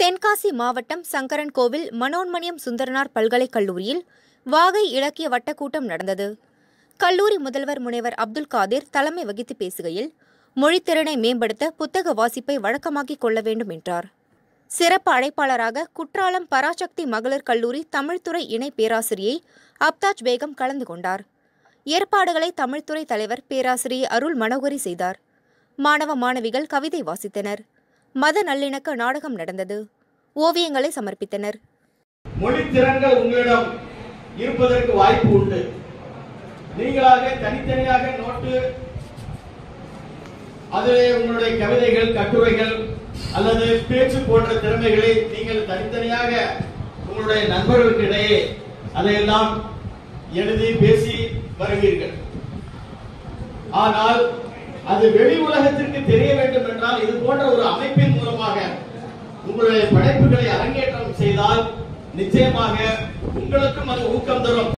தென்காசி மாவட்டம் சங்கரன் கோவில் மனோன்மணியம் சுந்தரனார் பல்கலைக் கல்லூரியில் வாகை இலக்கிய வட்டக்கூட்டம் நடந்தது கல்லூரி முதல்வர் முனைவர் அப்துல் காதிர் தலைமை வகித்து பேசுகையில் மொழித்திறனை மேம்படுத்த புத்தக வாசிப்பை வழக்கமாக்கிக் கொள்ள வேண்டும் என்றார் சிறப்பு அழைப்பாளராக குற்றாலம் பராசக்தி மகளிர் கல்லூரி தமிழ்துறை இணை பேராசிரியை அப்தாஜ் பேகம் கலந்து கொண்டார் ஏற்பாடுகளை தமிழ்துறை தலைவர் பேராசிரியர் அருள் மனோகரி செய்தார் மாணவ மாணவிகள் கவிதை வாசித்தனர் மத நல்லிணக்க நாடகம் நடந்தது ஓவியங்களை சமர்ப்பித்தனர் மொழி திறன்கள் உங்களிடம் இருப்பதற்கு வாய்ப்பு உண்டு நீங்களாக தனித்தனியாக நோட்டு அதிலே உங்களுடைய கவிதைகள் கட்டுரைகள் அல்லது பேச்சு போன்ற திறமைகளை நீங்கள் தனித்தனியாக உங்களுடைய நண்பர்களுக்கு இடையே அதையெல்லாம் எழுதி பேசி வருவீர்கள் ஆனால் அது வெளி உலகத்திற்கு தெரிய வேண்டும் என்றால் இது போன்ற ஒரு அமைப்பின் மூலமாக உங்களுடைய படைப்புகளை அரங்கேற்றம் செய்தால் நிச்சயமாக உங்களுக்கும் அது ஊக்கம் தரும்